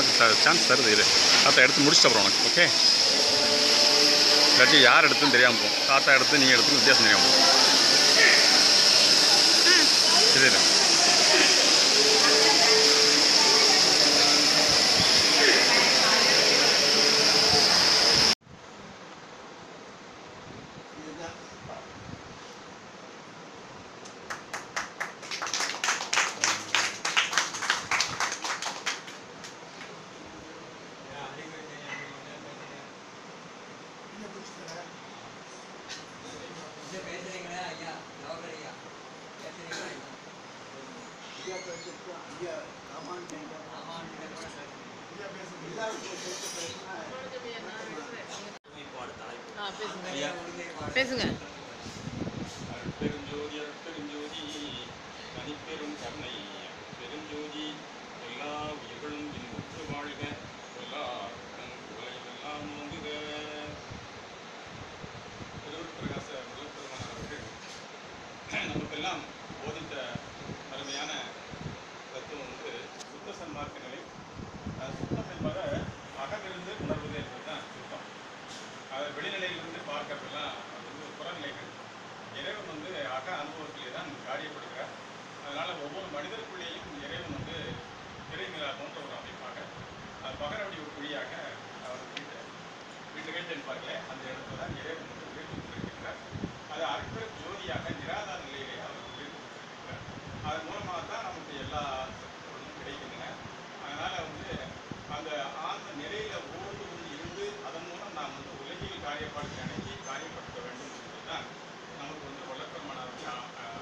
உனக்கு சான்ஸ் தருது இது தாத்தா எடுத்து முடிச்சிட்டு அப்புறம் உனக்கு ஓகே இல்லாட்டி யார் எடுத்துன்னு தெரியாமல் போகும் தாத்தா எடுத்து நீங்கள் எடுத்து வித்தியாசம் தெரியாமல் போகும் இது இரு. ஆ பேசுங்க பேசுங்க பெருஞ்சோதி பெருஞ்சோதி தனிப்பெரும் கருணை பெருஞ்சோதி எல்லா உயிர்களும் இன்புற்று வாழ்க எல்லா உலகெல்லாம் ஓங்குக திருவருட் பிரகாச முதல்பெருமான் அவர்கள் நமக்கெல்லாம் போதித்த அருமையான தத்துவம் வந்து சுத்த சன்மார்க்க நிலை அஹ் சுத்தம் என்பதை அகமிருந்து உணர்வது என்பதுதான் சுத்தம் அதை வெளிநிலையிலிருந்து பார்க்கறதெல்லாம் அது வந்து புறநிலைகள் இறைவன் வந்து அக அனுபவத்திலே தான் காரியப்படுகிறார் அதனால ஒவ்வொரு மனிதருக்குள்ளேயும் இறைவன் வந்து திரைமிலா போன்ற ஒரு அமைப்பாக அது பகரவடி ஒரு குழியாக அவர் வீட்டு வீட்டு வீட்டு என்பார்களே அந்த இடத்துல தான் இறைவன் வந்து உயர்ந்து கொண்டிருக்கிறார் அது அற்புத ஜோதியாக நிராதார நிலையிலே அவர் உயர்ந்து கொண்டிருக்கிறார் அதன் மூலமாக தான் நமக்கு எல்லா சத்துக்களும் கிடைக்கின்றன அதனால வந்து அந்த ஆழ்ந்த நிலையில ஓய்ந்து கொண்டு இருந்து அதன் மூலம் நாம் வந்து உலகில் காரியப்பாடு அணுகி காரியப்படுத்த வேண்டும் என்பதுதான் நமக்கு வந்து வளர்க்கமான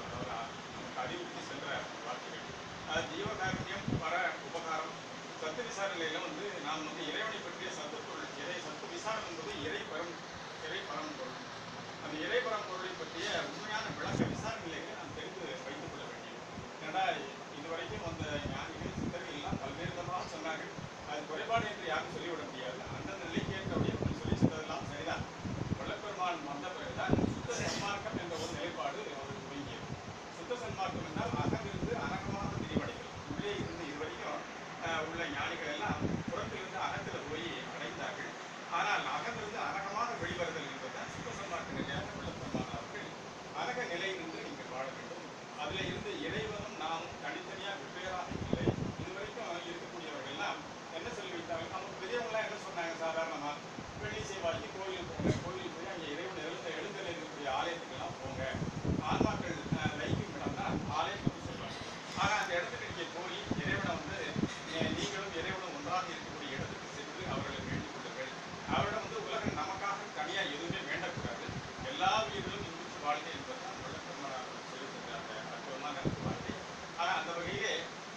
நமக்கு அறிவுறுத்தி சென்ற வார்த்தைகள் அது ஜீவகாருண்யம் பர உபகாரம் சத்து விசாரணையில வந்து நாம் வந்து இறைவனை பற்றிய சத்து பொருள் இறை சத்து விசாரம் என்பது இறை பரம் இறை பரம் பொருள் அந்த இறை பரம் பொருளை பற்றிய உண்மையான விளக்க விசாரணைகளை நாம் தெரிந்து வைத்துக் கொள்ள வேண்டியது ஏன்னா இதுவரைக்கும் அந்த ஞானிகள் சித்தர்கள் எல்லாம் பல்வேறு விதமாக சொன்னார்கள் அது குறைபாடு என்று யாரும் சொல்லிவிட முடியாது அந்த நிலைக்கு ஏற்றபடி அவர்கள் சொல்லி சென்றதெல்லாம் சரிதான் வள்ளப்பெருமான் வந்த பிறகுதான் சுத்த சன்மார்க்கம் என்ற ஒரு நிலைப்பாடு அவருக்கு துவங்கியது சுத்த சன்மார்க்கம் என்றால் அகமிருந்து அனகமாக விரிவடைகிறது உள்ளே இருந்து இதுவரைக்கும் ஆஹ், உள்ள ஞானிகள் எல்லாம் புறத்திலிருந்து அகத்தில் போய் அடைந்தார்கள் ஆனால் அகமிருந்து அனகமாக வெளிவருதல் என்பதுதான் சுத்த சன்மார்க்க நிலையாக வள்ளப்பெருமான் அவர்கள் அனக நிலையிலிருந்து நீங்கள் வாழ வேண்டும் அதில் இருந்து இறைவனும் நாமும் தனித்தனியாக வெவ்வேறாக இல்லை இதுவரைக்கும் இருக்கக்கூடியவர்கள் எல்லாம் என்ன சொல்லி வைத்தார்கள் நமக்கு பெரியவங்களாம் என்ன சொன்னாங்க சாதாரணமா வெள்ளி செய்வாய்க்கு கோயில் போங்க கோயில் போய் அங்கே இறைவன் எழுந்த எழுந்தல் இருக்கக்கூடிய ஆலயத்துக்கெல்லாம் போங்க ஆன்மாக்கள் அஹ், லயிக்கும் இடம் தான் ஆலயம் பற்றி சொல்றாங்க ஆனா அந்த இடத்துக்கு நீங்க போய் இறைவனை வந்து அஹ், நீங்களும் இறைவனும் ஒன்றாக இருக்கக்கூடிய இடத்துக்கு சென்று அவர்களை வேண்டிக் கொள்ளுங்கள் அவரிடம் வந்து உலகம் நமக்காக தனியா எதுவுமே வேண்டக்கூடாது எல்லா உயிர்களும் இன்புற்று வாழ்க என்பதுதான் வழக்கமான சொல்லியிருக்கிறாங்க அற்புதமான வார்த்தை ஆனா அந்த வகையிலே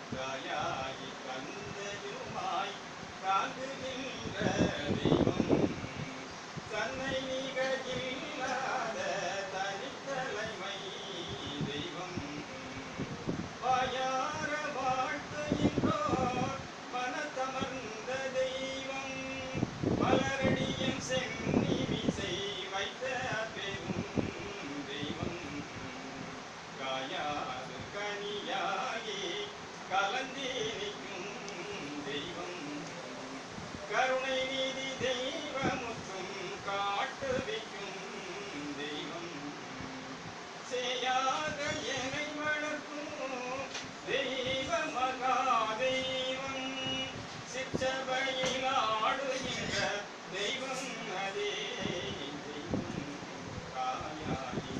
தாயாகி தந்தையுமாய் காக்குகின்ற தெய்வம் தன்னை நிகழில்லாத தனித்தலைமை தெய்வம் வாயார வாழ்த்துகின்றோர் மனத்தமர்ந்த தெய்வம் மலரடியின் சென்னி விசை வைத்த பெரும் தெய்வம் காயாது கனியாகி கலந்தி நிற்கும் தெய்வம் கருணை நீதி தெய்வமுற்றும் காட்டு வைக்கும் தெய்வம் செய்யாத என்னை வளர்க்கும் தெய்வ மகா தெய்வம் சிற்றபையில் ஆடுகின்ற தெய்வம் அதே தெய்வம் காயாகி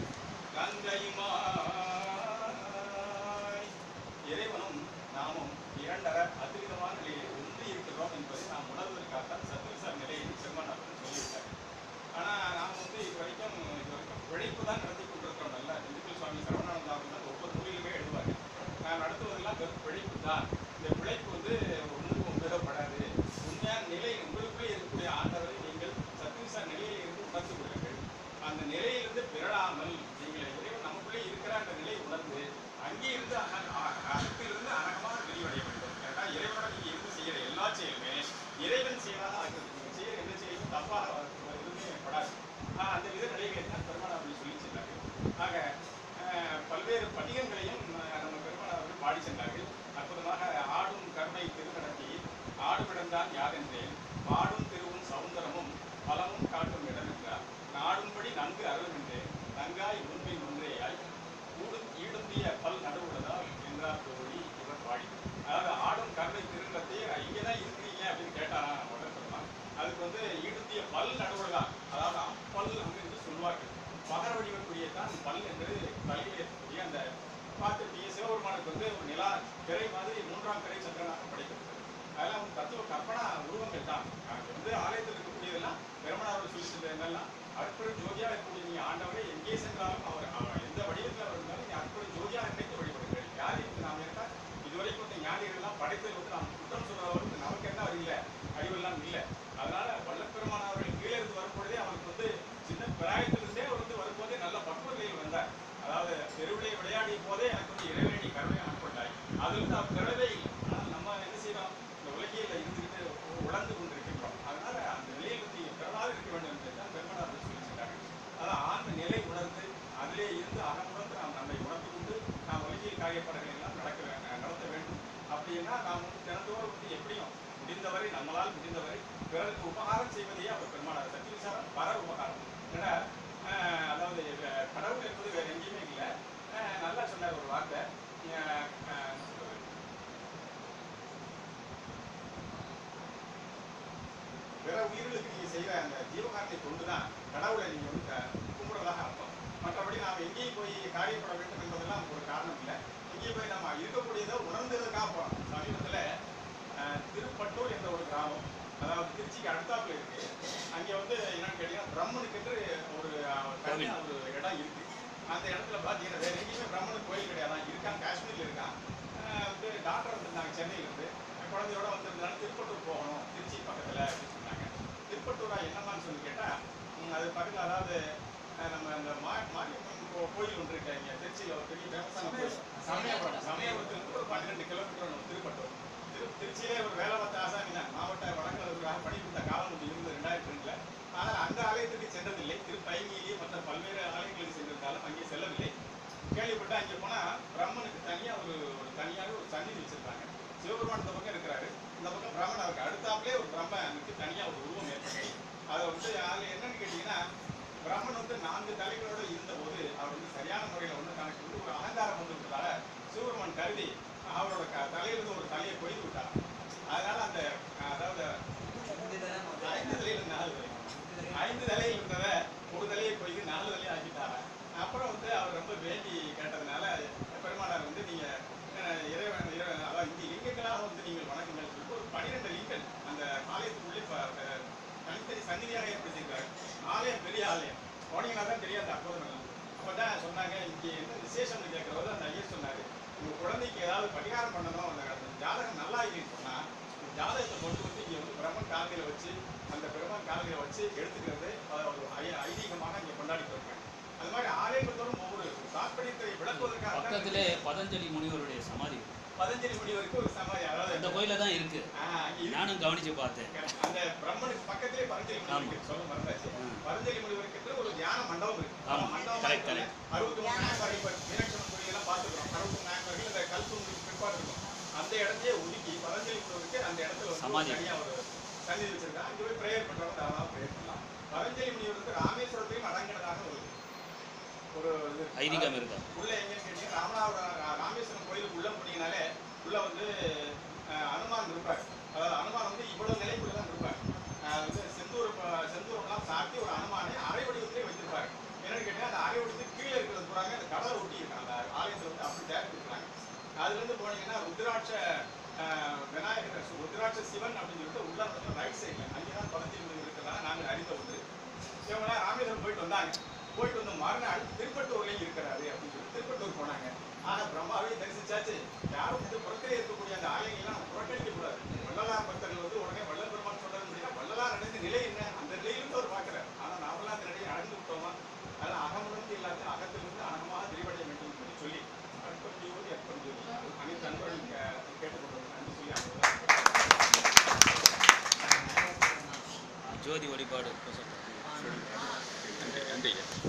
கந்தையுமாய் இறைவனும் நாமும் இரண்டர அத்விதமான நிலையில் ஒன்று இருக்கிறோம் என்பதை நாம் உணர்வதற்காகத்தான் சத்விசார் நிலையை செம்மன் அவர்கள் சொல்லியிருக்கார் ஆனா நாம் வந்து இது வரைக்கும் இது வரைக்கும் பிழைப்பு தான் நடத்தி கொண்டிருக்கிறோம் நல்லா திண்டுக்கல் சுவாமி சரவணானந்தா அவர்கள் தான் ஒவ்வொரு நூலிலுமே எழுதுவாங்க நான் நடத்துவதெல்லாம் வெறும் பிழைப்பு தான் இந்த பிழைப்பு வந்து ஒன்றுக்கும் உபயோகப்படாது உண்மையான நிலை உங்களுக்குள்ளே இருக்கக்கூடிய ஆண்டவரை நீங்கள் சத்விசார் நிலையில் இருந்து உணர்ந்து கொள்ளுங்கள் அந்த நிலையிலிருந்து பிறழாமல் நீங்கள் இறைவன் நமக்குள்ளே இருக்கிற அந்த நிலையை உணர்ந்து அங்கே இருந்து அக- அ- அகத்திலிருந்து அனகமாக வெளிவடைய வேண்டும் ஏன்னா இறைவனோட நீங்க இருந்து செய்யற எல்லா செயலுமே இறைவன் செய்வதாக ஆகிறது நீங்க செய்யற எந்த செயலும் தப்பாக எதுவுமே படாது ஆஹ் அந்த வித நிலைகளை தான் பெருமாள் அவர்கள் சொல்லி சென்றார்கள் ஆக அஹ், பல்வேறு பதிகங்களையும் அஹ், நம்ம பெருமாள் அவர்கள் பாடி சென்றார்கள் அற்புதமாக ஆடும் கருணை திருநடத்தி ஆடு கிடந்த இதுதான் யார் என்றேன் பாடும் திருவும் சவுந்தரமும் பலமும் காட்டும் இடம் என்றார் நாடும்படி நன்கு அருள்கின்றேன் நங்காய் உண்பின் ஒன்றேயாய் கூடும் ஈடுந்திய பல் நடுவுள்ளதால் என்றார் தோழி இவர் வாழி அதாவது ஆடும் கருணை திருங்கத்தை இங்கே தான் இருக்கிறீங்க அப்படின்னு கேட்டாரா உடனே சொன்னான் அதுக்கு வந்து ஈடுந்திய பல் நடுவுள்ளதான் அதாவது அப்பல் என்று சொல்வார்கள் பகர வடிவக்கூடிய தான் பல் என்று தலையில் இருக்கக்கூடிய அந்த பார்த்துருப்பீங்க சிவபெருமானுக்கு வந்து ஒரு நிலா பிறை மாதிரி மூன்றாம் பிறை சந்திரனாக படைக்கப்பட்டது அதெல்லாம் வந்து தத்துவ கற்பனா உருவங்கள் தான் அங்க வந்து ஆலயத்தில் இருக்கக்கூடியதெல்லாம் பெருமனார் சொல்லி சொல்றது என்னெல்லாம் அற்புத ஜோதியா இருக்கக்கூடிய நீ ஆண்டவரே எங்கே சென்றாலும் அவர் அவர் எந்த வடிவத்தில் அவர் இருந்தாலும் நீ அற்புத ஜோதியா நினைத்து வழிபடுங்கள் யார் இருக்கு நாம் இருக்கா இதுவரைக்கும் இந்த ஞானிகள்லாம் படைத்தல் வந்து நாம் குற்றம் சொல்றவர்களுக்கு நமக்கு என்ன அறியல அறிவெல்லாம் இல்லை அதனால வல்லப்பெருமான் அவர்கள் கீழே இருந்து வரும்பொழுதே அவருக்கு வந்து சின்ன பிராயத்திலிருந்தே அவர் வந்து வரும்போதே நல்ல பக்குவ நிலையில் வந்தார் அதாவது தெருவிலே விளையாடிய போதே எனக்கு வந்து இறைவனை கருணை ஆட்கொண்டாய் அது வந்து அவர் பெறவே இல்லை ஆனால் நம்ம என்ன செய்யறோம் இந்த உலகியில் இருந்துகிட்டு உழந்து கொண்டிருக்கின்றோம் அதனால அந்த நிலையில் வந்து பிறவாது இருக்க வேண்டும் என்று தான் பெருமனார் சொல்லி சென்றார்கள் அதான் ஆழ்ந்த நிலை உணர்ந்து அதிலே இருந்து அகமுணர்ந்து நாம் நம்மை உணர்ந்து கொண்டு நாம் உலகியல் காரியப்படங்களை எல்லாம் நடக்க வே- நடத்த வேண்டும் அப்படின்னா நாம் வந்து தினந்தோறும் வந்து எப்படியும் முடிந்தவரை நம்மளால் முடிந்தவரை பிறருக்கு உபகாரம் செய்வதையே அவர் பெருமானார் சக்தி விசாரம் பர உபகாரம் ஏன்னா ஆஹ், அதாவது அஹ், கடவுள் என்பது வேற எங்கேயுமே இல்லை ஆஹ், நல்லா சொன்னார் ஒரு வார்த்தை ஆஹ், ஆஹ், பிற உயிர்களுக்கு நீங்க செய்யற அந்த ஜீவகாரத்தை கொண்டுதான் கடவுளை நீங்க வந்து க- கும்பிடுறதாக அர்த்தம் மற்றபடி நாம் எங்கேயும் போய் காரியப்பட வேண்டும் என்பதெல்லாம் ஒரு காரணம் இல்லை எங்கேயும் போய் நம்ம இருக்கக்கூடியதை உணர்ந்ததுக்காக போறோம் சமீபத்துல அஹ், திருப்பட்டூர் என்ற ஒரு கிராமம் அதாவது திருச்சிக்கு அடுத்தாப்புல இருக்கு அங்க வந்து என்னன்னு கேட்டீங்கன்னா பிரம்மனுக்கு ஒரு அஹ், தனியா ஒரு இடம் இருக்கு அந்த இடத்துல பாத்தீங்கன்னா வேற எங்கேயுமே பிரம்மனுக்கு கோயில் கிடையாது இருக்கான் காஷ்மீர்ல இருக்கான் அஹ், வந்து டாக்டர் வந்திருந்தாங்க சென்னையில இருந்து குழந்தையோட வந்திருந்தாலும் திருப்பட்டூர் போகணும் திருச்சி பக்கத்துல அப்படின்னு சொன்னாங்க திருப்பட்டூரா என்னமான்னு சொல்லி கேட்டா ம், அது பக்கத்துல அதாவது அஹ், நம்ம அந்த மா மாரியம்மன் கோ- கோயில் ஒன்று இருக்கு இங்க திருச்சியில ஒரு பெரிய ஃபேமஸான கோயில் சமயபுரம் சமயபுரத்துல இருந்து ஒரு பன்னிரெண்டு கிலோமீட்டர் வரும் திருப்பட்டூர் திரு திருச்சியிலே ஒரு வேலை பார்த்த ஆசாமி தான் மாவட்ட வழக்கறிஞராக பணிபுரிந்த காலம் ஒன்று இருந்தது ரெண்டாயிரத்தி ரெண்டுல ஆனால் அந்த ஆலயத்துக்கு சென்றதில்லை திருப்பயங்கியிலேயே மற்ற பல்வேறு ஆலயங்களுக்கு சென்றிருந்தாலும் அங்கே செல்லவில்லை கேள்விப்பட்டு அங்கே போனா பிரம்மனுக்கு தனியா ஒரு ஒரு தனியாக ஒரு சந்நிதி வச்சிருக்காங்க சிவபெருமான் இந்த பக்கம் இருக்கிறாரு இந்த பக்கம் பிரம்மன் அவருக்கு அடுத்தாப்புலே ஒரு பிரம்மனுக்கு தனியா ஒரு உருவம் ஏற்பட்டு அதை வந்து அதுல என்னன்னு கேட்டீங்கன்னா பிரம்மன் வந்து நான்கு தலைகளோட இருந்தபோது அவர் வந்து சரியான முறையில் வந்து தனக்கு வந்து ஒரு அகங்காரம் வந்து விட்டதால சிவபெருமான் கருதி அவரோட க- தலையிலிருந்து ஒரு தலையை கொய்து விட்டார் அதனால அந்த அதாவது ஐந்து தலையில நாலு தலை ஐந்து தலையில் இருந்தத ஒரு தலையை கொய்து நாலு தலையை ஆக்கிட்டாரா அப்புறம் வந்து அவர் ரொம்ப வேண்டி கேட்டதுனால பெருமானார் வந்து நீங்க அஹ், இறைவன் இறைவன் அதாவது இந்த லிங்கங்களாக வந்து நீங்கள் வணங்குங்கள் சொல்லிட்டு ஒரு பனிரெண்டு லிங்கன் அந்த ஆலயத்துக்குள்ளே ப- ப- தனித்தனி சந்நிதியாக ஏற்படுத்தியிருக்காரு ஆலயம் பெரிய ஆலயம் போனீங்கன்னா தான் தெரியாது அற்புதம் எல்லாம் அப்பதான் சொன்னாங்க இங்கே என்ன விசேஷம்னு கேட்கறது அந்த ஐயர் சொன்னாரு உங்க குழந்தைக்கு ஏதாவது பரிகாரம் பண்ணணும் அந்த அந்த ஜாதகம் நல்லா இல்லைன்னு சொன்னா இந்த ஜாதகத்தை கொண்டு வந்து இங்க வந்து பிரம்மன் காலையில வச்சு அந்த பிரம்மன் காலையில வச்சு எடுத்துக்கிறது அது ஒரு ஐ- ஐதீகமாக இங்க கொண்டாடிட்டு இருக்காங்க அது மாதிரி ஆலயங்கள் தோறும் ஒவ்வொரு தாற்பயத்தை விளக்குவதற்காக தான் பக்கத்திலே பதஞ்சலி முனிவருடைய சமாதி இருக்கு. பதஞ்சலி முனிவருக்கு ஒரு சமாதி அதாவது அந்த கோயில தான் இருக்கு ஆ, அங்க இருக்கு. நானும் கவனிச்சு பார்த்தேன் அந்த பிரம்மனுக்கு பக்கத்திலே பதஞ்சலி முனிவருக்கு சொல்ல மறந்தாச்சு ம். பதஞ்சலி முனிவருக்கு என்று ஒரு தியான மண்டபம் இருக்கு ஆமா. அந்த மண்டபம் correct, இருக்குல்ல, அறுபத்தி மூணு நாயன்மார்கள் இப்ப மீனாட்சி அம்மன் கோயில் எல்லாம் பார்த்துக்கிறோம் அறுபத்தி மூணு நாயன்மார்கள் இந்த கல்புங்களுக்கு பிற்பாடு இருக்கும் அந்த இடத்தையே ஒதுக்கி பதஞ்சலி முனிவருக்கு அந்த இடத்துல வந்து சமாதி. ஒரு தனியா ஒரு சந்நிதி வச்சிருக்காங்க அங்க போய் பிரேயர் பண்றவங்க தாராளமா பிரேயர் பண்ணலாம் பதஞ்சலி முனிவர் வந்து ராமேஸ்வரத்தையும் அடங்கினதாக ஒரு ஒரு இது இருக்கு. ஐதீகம் இருக்கா உள்ள எங்கன்னு கேட்டீங்கன்னா ராமநாதபுரம் ரா- ராமேஸ்வரம் கோயிலுக்கு உள்ள போனீங்கனாலே உள்ள வந்து அஹ், அனுமான் இருப்பார் அதாவது அனுமான் வந்து இவ்வளவு நிலைக்குள்ள தான் இருப்பார் அஹ், வந்து செந்தூர் ப- செந்தூரெல்லாம் சாத்தி ஒரு அனுமானை அரை வடிவத்திலே வைத்திருப்பார் என்னன்னு கேட்டீங்கன்னா அந்த அரை வடிவத்துக்கு கீழே இருக்கிறது பூராங்க அந்த கடலை ஒட்டி இருக்காங்க அந்த ஆலயத்தில் வந்து அப்படி தயாரித்து இருக்காங்க அதுல இருந்து போனீங்கன்னா ருத்ராட்ச அஹ், விநாயகர் சு- ருத்ராட்ச சிவன் அப்படின்னு சொல்லிட்டு உள்ள வந்து ரைட் சைடில் அங்கே தான் பதத்தில் இருக்கிறதா நாங்கள் அறிந்த ஒன்று இவங்களாம் ராமேஸ்வரம் போயிட்டு வந்தாங்க போயிட்டு வந்த மறுநாள் திருப்பட்டூர்லயும் இருக்கிறாரு அப்படின்னு சொல்லி திருப்பட்டூர் போனாங்க ஆனா பிரம்மாவை தரிசிச்சாச்சு யாரும் வந்து புறத்திலே இருக்கக்கூடிய அந்த ஆலயங்கள்லாம் நம்ம புறக்கணிக்க கூடாது வள்ளலார் பக்தர்கள் வந்து உடனே வள்ளல் பெருமான் சொல்றது முடியா வள்ளலார் அடைந்த நிலை என்ன அந்த நிலையிலிருந்து அவர் பார்க்கிறார் ஆனா நாமெல்லாம் அந்த நிலையை அடைந்து விட்டோமா அதனால அகமுடன் இல்லாத அகத்திலிருந்து அகமாக விரிவடைய வேண்டும் என்று சொல்லி அற்பஞ்சோதி அற்பஞ்சோதி அனைத்து அன்பர்களும் கே- கேட்டுக்கொண்டு நன்றி சொல்லி அவங்க ஜோதி வழிபாடு நன்றி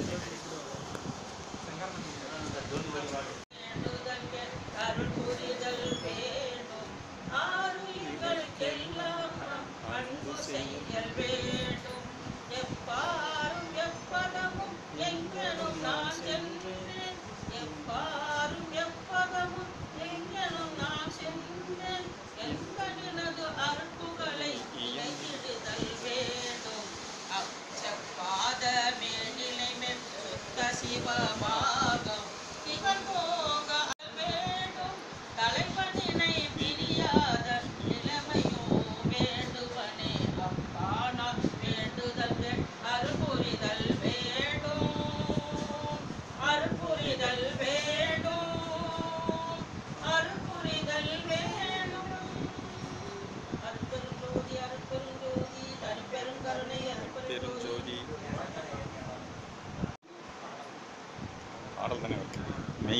ஜோதி வழிபாடு அருள் புரிதல் வேண்டும் ஆறுயிர்களுக்கெல்லாம்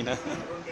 வந்தீங்கன்னா கொண்ட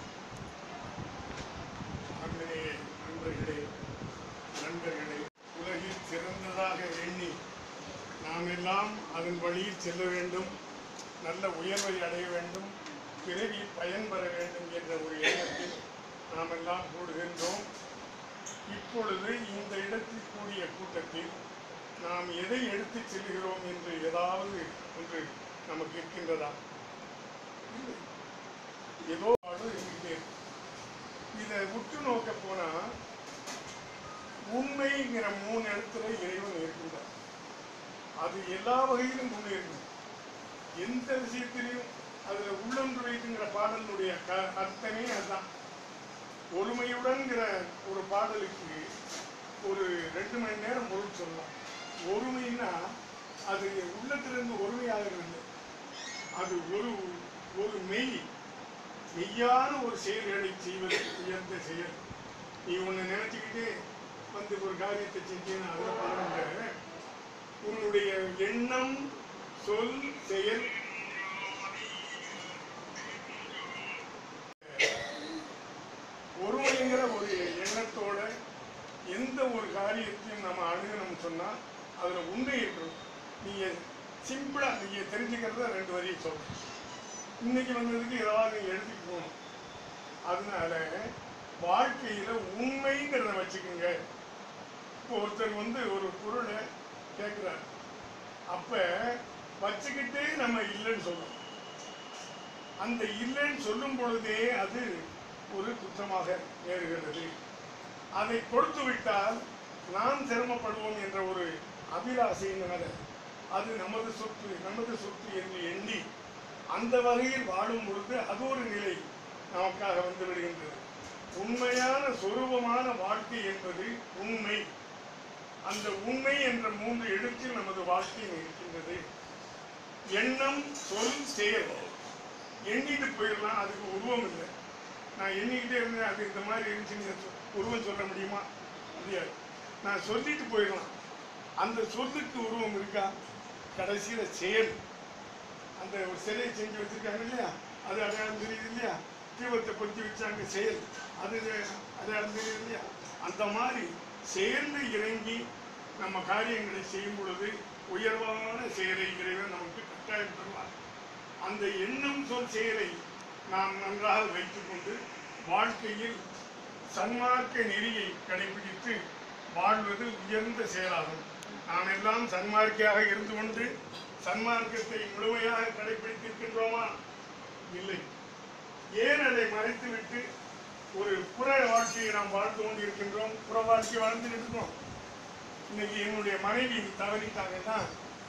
ஆண்களே, நண்பர்களே நண்பர்களே உலகில் சிறந்ததாக எண்ணி நாம் எல்லாம் அதன் வழியில் செல்ல வேண்டும் நல்ல உயர்வை அடைய வேண்டும் பிறவி பயன்பெற வேண்டும் என்ற ஒரு எண்ணத்தில் நாம் எல்லாம் கூடுகின்றோம் இப்பொழுது இந்த இடத்தில் கூடிய கூட்டத்தில் நாம் எதை எடுத்துச் செல்கிறோம் என்று ஏதாவது ஒன்று நமக்கு இருக்கின்றதா இல்லை ஏதோ ஆடு இருந்துகிட்டே இருக்கு. இதை உற்று நோக்க போனா உண்மைங்கிற மூணு இடத்துல இறைவன் இருக்கின்றார் அது எல்லா வகையிலும் முன்னேறும் எந்த விஷயத்திலையும் அதுல உள்ளொன்றுரைக்குங்கிற பாடலுடைய க அர்த்தமே அதுதான் ஒருமையுடன்கிற ஒரு பாடலுக்கு ஒரு ரெண்டு மணி நேரம் பொருள் சொல்லலாம் ஒருமைன்னா அது உள்ளத்திலிருந்து ஒருமையாகிறது இல்லை அது ஒரு ஒரு மெய் மெய்யான ஒரு செயல்களை செய்வது உயர்ந்த செயல் நீ ஒன்று நினைச்சுக்கிட்டு வந்து ஒரு காரியத்தை செஞ்சேன்னு அதில் பண்ணுங்க உன்னுடைய எண்ணம் சொல் செயல் ஒருமைங்கிற ஒரு எண்ணத்தோட எந்த ஒரு காரியத்தையும் நம்ம அணுகணும்னு சொன்னா அதுல உண்மை இருக்கணும் நீங்க சிம்பிளா நீங்க தெரிஞ்சுக்கிறத ரெண்டு வரியை சொல்றேன் இன்னைக்கு வந்ததுக்கு ஏதாவது நீங்க எடுத்துட்டு போகணும் அதனால வாழ்க்கையில உண்மைங்கிறத வச்சுக்கோங்க இப்போ ஒருத்தர் வந்து ஒரு பொருளை கேட்குறாரு அப்ப வச்சுக்கிட்டே நம்ம இல்லைன்னு சொல்லணும் அந்த இல்லைன்னு சொல்லும் பொழுதே அது ஒரு குற்றமாக நேருகிறது அதை கொடுத்து விட்டால் நாம் சிரமப்படுவோம் என்ற ஒரு அபிலாசையினால அது நமது சொத்து நமது சொத்து என்று எண்ணி அந்த வகையில் வாழும் பொழுது அது ஒரு நிலை நமக்காக வந்து விடுகின்றது உண்மையான சொரூபமான வாழ்க்கை என்பது உண்மை அந்த உண்மை என்ற மூன்று எழுத்தில் நமது வாழ்க்கை இருக்கின்றது எண்ணம் சொல் செயல் எண்ணிட்டு போயிடலாம் அதுக்கு உருவம் இல்லை நான் எண்ணிக்கிட்டே இருந்தேன் அது இந்த மாதிரி இருந்துச்சுன்னு சொ- உருவம் சொல்ல முடியுமா முடியாது நான் சொல்லிட்டு போயிடலாம் அந்த சொல்லுக்கு உருவம் இருக்கா கடைசியில செயல் அந்த ஒரு சிலையை செஞ்சு வச்சிருக்காங்க இல்லையா அது அடையாளம் தெரியுது இல்லையா தீபத்தை பொருத்தி வச்சாங்க செயல் அது அடையாளம் தெரியுது இல்லையா அந்த மாதிரி சேர்ந்து இறங்கி நம்ம காரியங்களை செய்யும் பொழுது உயர்வான செயலை இறைவன் நமக்கு கட்டாயம் தருவார் அந்த எண்ணம் சொல் செயலை நாம் நன்றாக வைத்துக்கொண்டு வாழ்க்கையில் சன்மார்க்க நெறியை கடைபிடித்து வாழ்வது உயர்ந்த செயலாகும் நாம் எல்லாம் சன்மார்க்கியாக இருந்து கொண்டு சன்மார்க்கத்தை முழுமையாக கடைபிடித்திருக்கின்றோமா இல்லை ஏன் அதை மறைத்துவிட்டு ஒரு புற வாழ்க்கையை நாம் வாழ்ந்து கொண்டிருக்கின்றோம் புற வாழ்க்கை வாழ்ந்து இருக்கோம் இன்னைக்கு என்னுடைய மனைவி தவறிட்டாங்கன்னா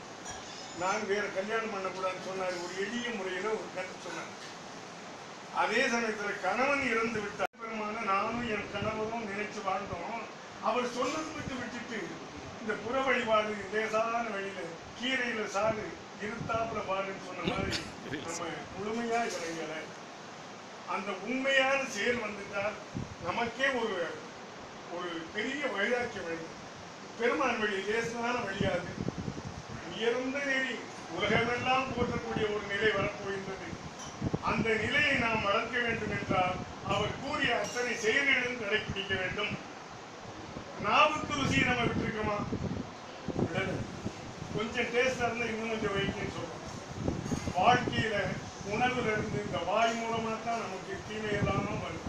நான் வேற கல்யாணம் பண்ணக்கூடாதுன்னு சொன்னார் ஒரு எளிய முறையில ஒரு கருத்து சொன்னார் அதே சமயத்துல கணவன் இறந்து விட்டார் பெருமான நானும் என் கணவரும் நினைச்சு வாழ்ந்தோம் அவர் சொன்னது விட்டு விட்டுட்டு இந்த புற வழிபாடு லேசான வழியில கீரையில சாறு இருத்தாப்புல பாருன்னு சொன்ன மாதிரி நம்ம முழுமையா இறங்கல அந்த உண்மையான செயல் வந்துட்டால் நமக்கே ஒரு ஒரு பெரிய வைராக்கியம் வேண்டும் பெருமான் வழி லேசான வழியாது உயர்ந்த நெறி உலகமெல்லாம் போற்றக்கூடிய ஒரு நிலை வரப்போகின்றது அந்த நிலையை நாம் வளர்க்க வேண்டும் என்றால் அவர் கூறிய அத்தனை செயல்களிலும் கடைபிடிக்க வேண்டும் நாவுக்கு ருசியை நம்ம விட்டுருக்கோமா விடல கொஞ்சம் டேஸ்டா இருந்தா இன்னும் கொஞ்சம் வைக்கணும்னு சொல்றோம் வாழ்க்கையில உணவுல இருந்து இந்த வாய் மூலமா தான் நமக்கு தீமை எல்லாமும் வருது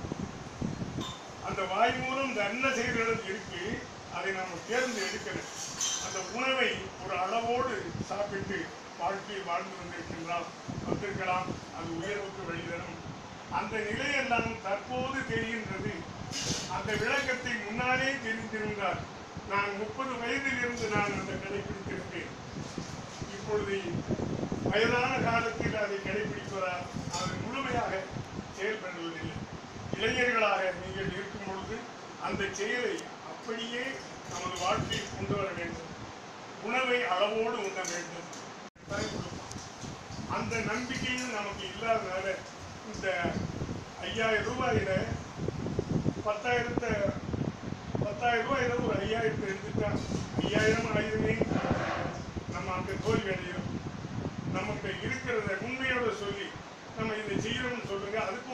அந்த வாய் மூலம் இந்த அன்ன செயல்களும் இருக்கு அதை நாம் தேர்ந்து எடுக்கணும் அந்த உணவை ஒரு அளவோடு சாப்பிட்டு வாழ்க்கையை வாழ்ந்து கொண்டிருக்கின்றால் வந்திருக்கலாம் அது உயர்வுக்கு வழிதரும் அந்த நிலையெல்லாம் தற்போது தெரிகின்றது அந்த விளக்கத்தை முன்னாலே தெரிந்திருந்தார் நான் முப்பது வயதில் இருந்து நான் அந்த கடைபிடித்திருப்பேன் இப்பொழுது வயதான காலத்தில் அதை கடைபிடிப்பதால் அது முழுமையாக செயல்படுவதில்லை இளைஞர்களாக நீங்கள் இருக்கும் பொழுது அந்த செயலை அப்படியே நமது வாழ்க்கையில் கொண்டு வர வேண்டும் உணவை அளவோடு உண்ண வேண்டும் கட்டாயம் கொடுப்பான். அந்த நம்பிக்கையும் நமக்கு இல்லாதனால இந்த ஐயாயிரம் ரூபாயில பத்தாயிரத்தை பத்தாயிரம் ரூபாயில ஒரு ஐயாயிரத்தை எடுத்துட்டா ஐயாயிரம் ஆயிரமே நம்ம அங்க தோல்வி அடைகிறோம் நமக்கு இருக்கிறத உண்மையோட சொல்லி நம்ம இதை செய்யணும்னு சொல்லுங்க அதுக்கு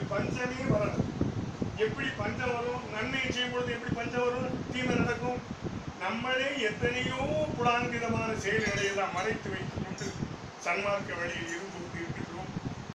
பஞ்சமே வராது எப்படி பஞ்சம் வரும் நன்மை செய்யும் பொழுது எப்படி பஞ்சம் வரும் தீமை நடக்கும் நம்மளே எத்தனையோ புலாங்கிதமான செயல்களை எல்லாம் மறைத்து வைத்துக் கொண்டு சன்மார்க்க வழியில் இருந்து கொண்டிருக்கிற